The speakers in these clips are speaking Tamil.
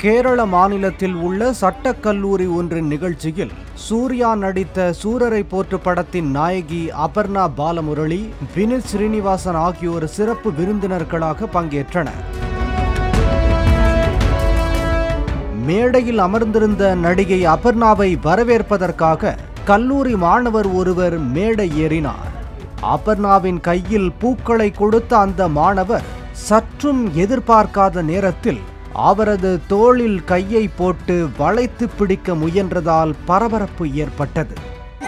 கேரள மாநிலத்தில் உள்ள சட்டக்கல்லூரி ஒன்றின் நிகழ்ச்சியில் சூர்யா நடித்த சூரரை போற்று படத்தின் நாயகி அபர்ணா பாலமுரளி வினித் ஸ்ரீனிவாசன் ஆகியோர் சிறப்பு விருந்தினர்களாக பங்கேற்றனர் மேடையில் அமர்ந்திருந்த நடிகை அபர்ணாவை வரவேற்பதற்காக கல்லூரி மாணவர் ஒருவர் மேடை ஏறினார் அபர்ணாவின் கையில் பூக்களை கொடுத்த அந்த மாணவர் சற்றும் எதிர்பார்க்காத நேரத்தில் அவரது தோளில் கையை போட்டு வளைத்து பிடிக்க முயன்றதால் பரபரப்பு ஏற்பட்டது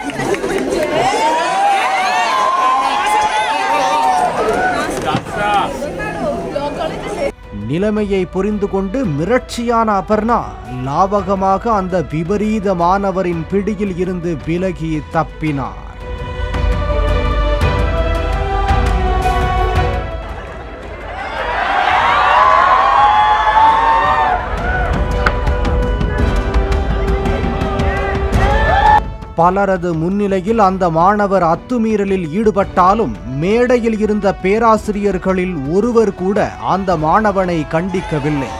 நிலைமையை புரிந்து கொண்டு மிரட்சியான அபர்ணா லாவகமாக அந்த விபரீத மாணவரின் பிடியில் இருந்து விலகி தப்பினார் பலரது முன்னிலையில் அந்த மாணவர் அத்துமீறலில் ஈடுபட்டாலும் மேடையில் இருந்த பேராசிரியர்களில் ஒருவர் கூட அந்த மாணவனை கண்டிக்கவில்லை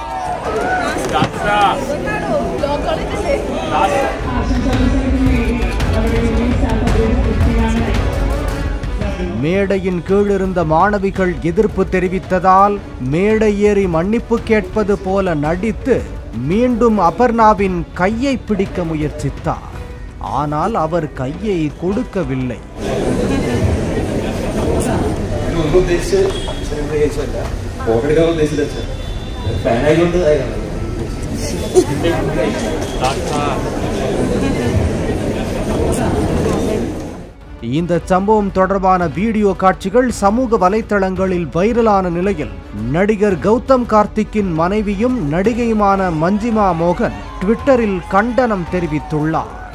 மேடையின் கீழிருந்த மாணவிகள் எதிர்ப்பு தெரிவித்ததால் மேடை ஏறி மன்னிப்பு கேட்பது போல நடித்து மீண்டும் அபர்ணாவின் கையை பிடிக்க முயற்சித்தார் ஆனால் அவர் கையை കൊടുക്കவில்லை ഒന്നും ഉദ്ദേശിച്ച് സിനിമ വിചാരിച്ചല്ല ഫോട്ടോ എടുക്കാൻ ഉദ്ദേശിച്ചില്ല ഫാൻ ആയതുകൊണ്ട് ആയതാണ് இந்த சம்பவம் தொடர்பான வீடியோ காட்சிகள் சமூக வலைத்தளங்களில் வைரலான நிலையில் நடிகர் கௌதம் கார்த்திக்கின் மனைவியும் நடிகையுமான மஞ்சிமா மோகன் ட்விட்டரில் கண்டனம் தெரிவித்துள்ளார்